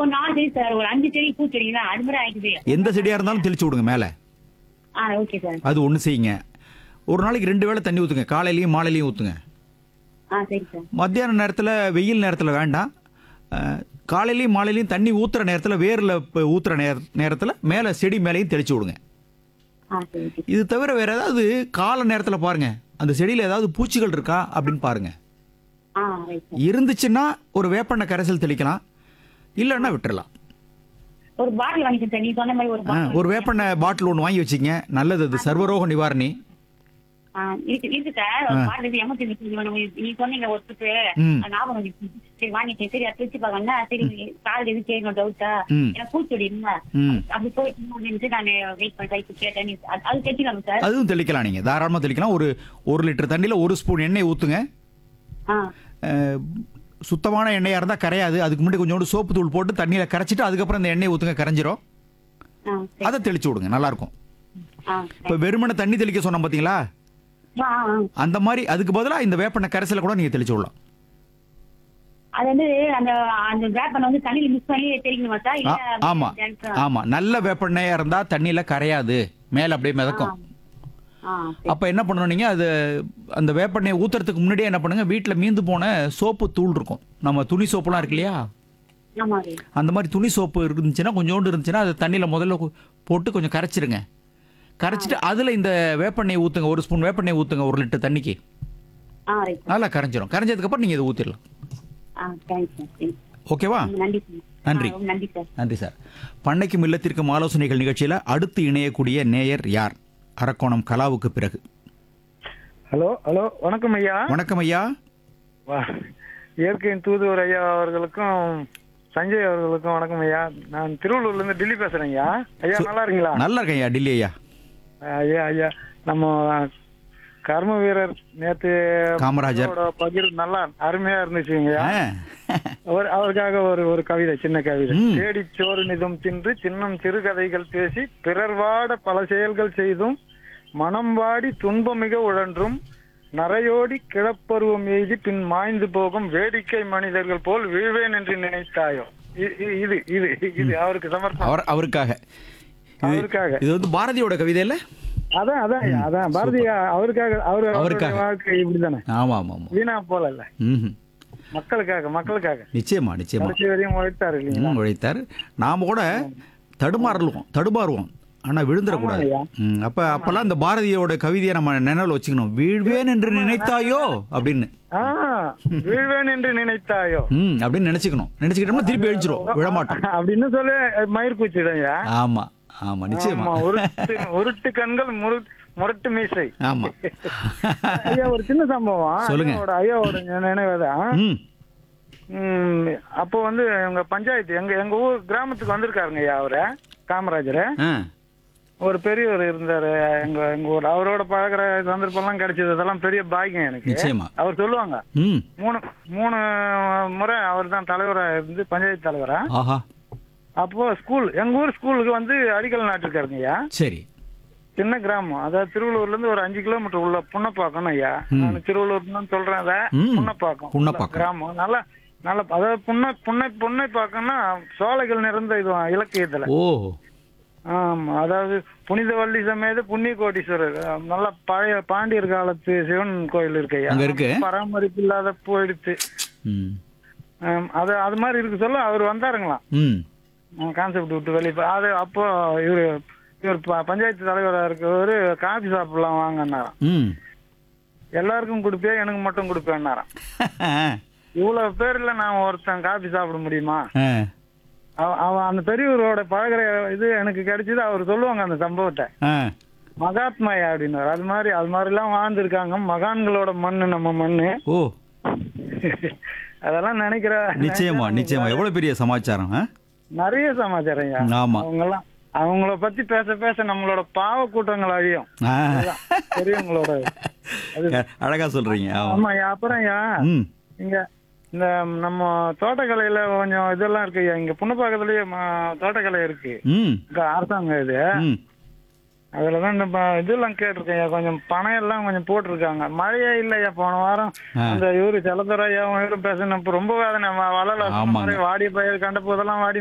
ஒரு நாலு செடி சார் ஒரு அஞ்சு செடி பூச்செடிங்களா அது மாதிரி ஆயிடுது எந்த செடியா இருந்தாலும் தெளிச்சு விடுங்க மேல ஆ ஓகே சார் அது ஒண்ணு செய்யுங்க ஒரு நாளைக்கு ரெண்டு வேளை தண்ணி ஊத்துங்க காலையிலயும் மாலையிலயும் ஊத்துங்க ஆ சரி சார் மத்தியான நேரத்துல வெயில் நேரத்துல வேண்டாம் அஹ், காலையிலயும் மாலையிலயும் தண்ணி ஊத்துற நேரத்துல வேர்ல இப்ப ஊத்துற நேர நேரத்துல மேல செடி மேலேயும் தெளிச்சு விடுங்க ஆ சரி ஓகே இது தவிர வேற ஏதாவது கால நேரத்துல பாருங்க அந்த செடியில ஏதாவது பூச்சிகள் இருக்கா அப்படின்னு பாருங்க ஆ ரைட் சார் இருந்துச்சுன்னா ஒரு வேப்பெண்ணெய் கரைசல் தெளிக்கலாம் இல்லைன்னா விட்டுறலாம் ஒரு பாட்டில் வாங்கிட்டேன் சார் நீ சொன்ன மாதிரி ஒரு ஆ, பாட்டில் ஒரு வேப்பெண்ணெய் பாட்டில் ஒன்று வாங்கி வச்சுங்க நல்லது அது சர்வரோக நிவாரணி ஆ, இருக்கு இருக்கு சார் ஒரு பாட்டில் எமர்ஜென்சி நீ சொன்னீங்க ஒரு சுத்து ம். அது ஞாபகம் வந்துச்சு. சரி வாங்கிட்டேன் சரி அதை வச்சு பாக்கன்னா சரி கால் எது கேட்கணும் டவுட்டா ம். எனக்கு பூச்செடி இல்ல ம் அப்படி போயிட்டு நான் வெயிட் பண்ணி கேட்டேன் நீ- அது- அது தெரிஞ்சுக்கலாம் சார் அதுவும் தெளிக்கலாம் நீங்கள் தாராளமாக தெளிக்கலாம் ஒரு ஒரு லிட்டர் தண்ணியில் ஒரு ஸ்பூன் எண்ணெய் ஊற்றுங்க ஆ சுத்தமான எண்ணெயாக இருந்தால் கரையாது அதுக்கு முன்னாடி கொஞ்சோண்டு சோப்பு தூள் போட்டு தண்ணியில் கரைச்சிட்டு அதுக்கப்புறம் இந்த எண்ணெய் ஊற்றுங்க கரைஞ்சிரும் ஆ சரி அதை தெளிச்சு விடுங்க நல்லாயிருக்கும் ஆ இப்போ வெறுமனை தண்ணி தெளிக்க சொன்னோம் பார்த்தீங்களா ஆ, ஆ. அந்த மாதிரி அதுக்கு பதிலாக இந்த வேப்பெண்ணெய் கரைசலை கூட நீங்கள் தெளிச்சு விடலாம் அது வந்து அந்த அந்த வேப்பனை வந்து தண்ணியில மிக்ஸ் பண்ணி தெரியுமா சார் ஆ, இல்ல ஆமா direct ஆ? ஆமா நல்ல வேப்பெண்ணெயா இருந்தா தண்ணியில கரையாது மேல அப்படியே மிதக்கும் ஆ சரி. அப்ப என்ன பண்ணணும் நீங்க அது அந்த வேப்பெண்ணெயை ஊத்துறதுக்கு முன்னாடியே என்ன பண்ணுங்க வீட்ல மீந்து போன சோப்பு தூள் இருக்கும் நம்ம துணி சோப்புலாம் இருக்கு இல்லையா ஆமா அது. அந்த மாதிரி துணி சோப்பு இருந்துச்சுன்னா கொஞ்சோண்டு இருந்துச்சுன்னா அது தண்ணியில முதல்ல கு- போட்டு கொஞ்சம் கரைச்சிருங்க கரைச்சிட்டு அதுல இந்த வேப்பெண்ணெய் ஊத்துங்க ஒரு ஸ்பூன் வேப்பெண்ணெய் ஊத்துங்க ஒரு லிட்டர் தண்ணிக்கு ஆ ரைட் சார் நல்லா கரைஞ்சிரும் கரைஞ்சதுக்கு அப்புறம் நீங்க இதை ஊத்திடலாம் ஆ தேங்க்ஸ் சார் தேங்க்ஸ். ஓகேவா ரொம்ப நன்றி சார் நன்றி. ஆ, ரொம்ப நன்றி சார் நன்றி சார் பண்ணைக்கும் இல்லத்திற்கும் ஆலோசனைகள் நிகழ்ச்சியில அடுத்து இணையக்கூடிய நேயர் யார் அரக்கோணம் கலாவுக்கு பிறகு ஹலோ ஹலோ வணக்கம் ஐயா வணக்கம் ஐயா வா- இயற்கையின் தூதுவர் ஐயா அவர்களுக்கும் சஞ்சய் அவர்களுக்கும் வணக்கம் ஐயா நான் திருவள்ளூர்ல இருந்து டெல்லி பேசுறேன் ஐயா ஐயா நல்லா இருக்கீங்களா நல்லா இருக்கேன் ஐயா டில்லி ஐயா ஐயா ஐயா நம்ம கர்ம வீரர் நேத்து காமராஜர். அவரோட பகிர் நல்லா அருமையா இருந்துச்சுங்க ஐயா ஆ. அவர் அவருக்காக ஒரு ஒரு கவிதை சின்ன கவிதை ம். தேடி சோறு நிதம் தின்று சின்னம் சிறுகதைகள் பேசி பிறர் வாட பல செயல்கள் செய்தும் மனம் வாடி துன்பமிக உழன்றும் நரையோடி கிளப்பருவம் எய்தி பின் மாய்ந்து போகும் வேடிக்கை மனிதர்கள் போல் வீழ்வேன் என்று நினைத்தாயோ இ- இ- இது இது இது அவருக்கு சமர்ப்பணம் அவர் அவருக்காக இது- அவருக்காக. இது வந்து பாரதியோட கவிதை இல்ல அதான் அதான் ஐயா, அதான் பாரதியா அவருக்காக அவரு அவருடைய அவருக்காக. வாழ்க்கை இப்படிதானே ஆமா ஆமா ஆமா வீணா போல இல்ல ம்ஹும். மக்களுக்காக மக்களுக்காக நிச்சயமா நிச்சயமா கடைசி வரையும் உழைத்தாரு இல்லைங்களா ம், உழைத்தார் நாம கூட தடுமாறலுவோம் தடுமாறுவோம் ஆனா விழுந்துடக்கூடாது ஆமாய்யா. ம், அப்ப அப்பெல்லாம் இந்த பாரதியோட கவிதையை நம்ம நினைவுல வச்சுக்கணும் வீழ்வேன் என்று நினைத்தாயோ அப்படின்னு ஆ வீழ்வேன் என்று நினைத்தாயோ ம் அப்படின்னு நினைச்சுக்கணும் நினைச்சுக்கிட்டோம்னா திருப்பி எழுச்சிரும் விழமாட்டோம் அப்படின்னு சொல்லி மயிர் கூச்சிடும்யா ஆமா ஆமா நிச்சயமா ஆமா உருட்டு உருட்டு கண்கள் முரு- முரட்டு மீசை ஆமா ஐயா ஒரு சின்ன சம்பவம் சொல்லுங்க. ஐயாவோட ஐயாவோட நினைவுதான் ம் ம், அப்போ வந்து எங்க பஞ்சாயத்து எங்க எங்க ஊர் கிராமத்துக்கு வந்திருக்காருங்க ஐயா அவரு காமராஜர் ஆ ஒரு பெரியவர் இருந்தாரு எங்க எங்க ஊர் அவரோட பழகுற சந்தர்ப்பம்லாம் கிடைச்சது அதெல்லாம் பெரிய பாக்கியம் எனக்கு நிச்சயமா அவர் சொல்லுவாங்க ம் மூணு மூணு முறை அவர் தான் தலைவரா இருந்து பஞ்சாயத்து தலைவரா ஆஹா அப்போ ஸ்கூல் எங்க ஊர் ஸ்கூலுக்கு வந்து அடிக்கல் நாட்டிருக்காருங்க ஐயா சரி சின்ன கிராமம் அதாவது திருவள்ளூர்ல இருந்து ஒரு அஞ்சு கிலோமீட்டர் உள்ள புன்னப்பாக்கம் ஐயா ம். நான் திருவள்ளூர் தான் சொல்றேன் அதை ம். புன்னப்பாக்கம் புன்னப்பாக்கம். கிராமம் நல்லா நல்ல அதாவது புன்னை புன்னை புன்னை பாக்கம்னா சோலைகள் நிறைந்த இது இலக்கியத்துல ஓ ஆமா அதாவது புனித வள்ளி சமேத புண்ணிய கோட்டீஸ்வரர் அஹ், நல்ல பழைய பாண்டியர் காலத்து சிவன் கோயில் இருக்கு ஐயா அங்க இருக்கு. பராமரிப்பு இல்லாத போயிடுச்சு ம் ஆம், அது அது மாதிரி இருக்கு சொல்ல அவர் வந்தாருங்களாம் ம் கான்செப்ட் விட்டு வெளியே அது அப்போ இவரு இவர் ப- பஞ்சாயத்து தலைவரா இருக்கவர் காபி சாப்பிடலாம் வாங்கன்னாராம் ம் எல்லாருக்கும் கொடுப்பேன் எனக்கு மட்டும் கொடுப்பேன்னாராம் இவ்வளவு பேர்ல நான் ஒருத்தன் காபி சாப்பிட முடியுமா ஆ. அவ- அவன் அந்த பெரியவரோட பழகுற இது எனக்கு கிடைச்சது அவர் சொல்லுவாங்க அந்த சம்பவத்தை ஆ. மகாத்மாயா அப்படின்னாரு அது மாதிரி அது மாதிரி எல்லாம் வாழ்ந்துருக்காங்க மகான்களோட மண்ணு நம்ம மண்ணு ஓ அதெல்லாம் நினைக்கிற நிச்சயமா நிச்சயமா எவ்வளவு பெரிய சமாச்சாரம் ஆ? நிறைய சமாச்சாரம் ஐயா. ஆமா அவங்கெல்லாம் அவங்கள பத்தி பேச பேச நம்மளோட பாவ கூட்டங்கள் அழியும் ஆ. அதுதான் பெரியவங்களோட அது அழகா சொல்றீங்க ஆமா ஆமா ஐயா, அப்புறம் ஐயா ம் இங்க இந்த நம்ம தோட்டக்கலையில கொஞ்சம் இதெல்லாம் இருக்கு ஐயா இங்க புண்ணப்பாக்கத்துலயே ம- தோட்டக்கலை இருக்கு ம் இங்க அரசாங்கம் இது ம் அதுலதான் இந்த ப- இதெல்லாம் கேட்டிருக்கேன் ஐயா கொஞ்சம் பணம் எல்லாம் கொஞ்சம் போட்டிருக்காங்க மழையே இல்லையா போன வாரம் ஆ. அந்த இவரு செலதுறையாவும் இவரும் பேசினப்ப ரொம்ப வேதனை வ- வளல ஆமாங்க. வாடிய பயிர் கண்ட போதெல்லாம் வாடி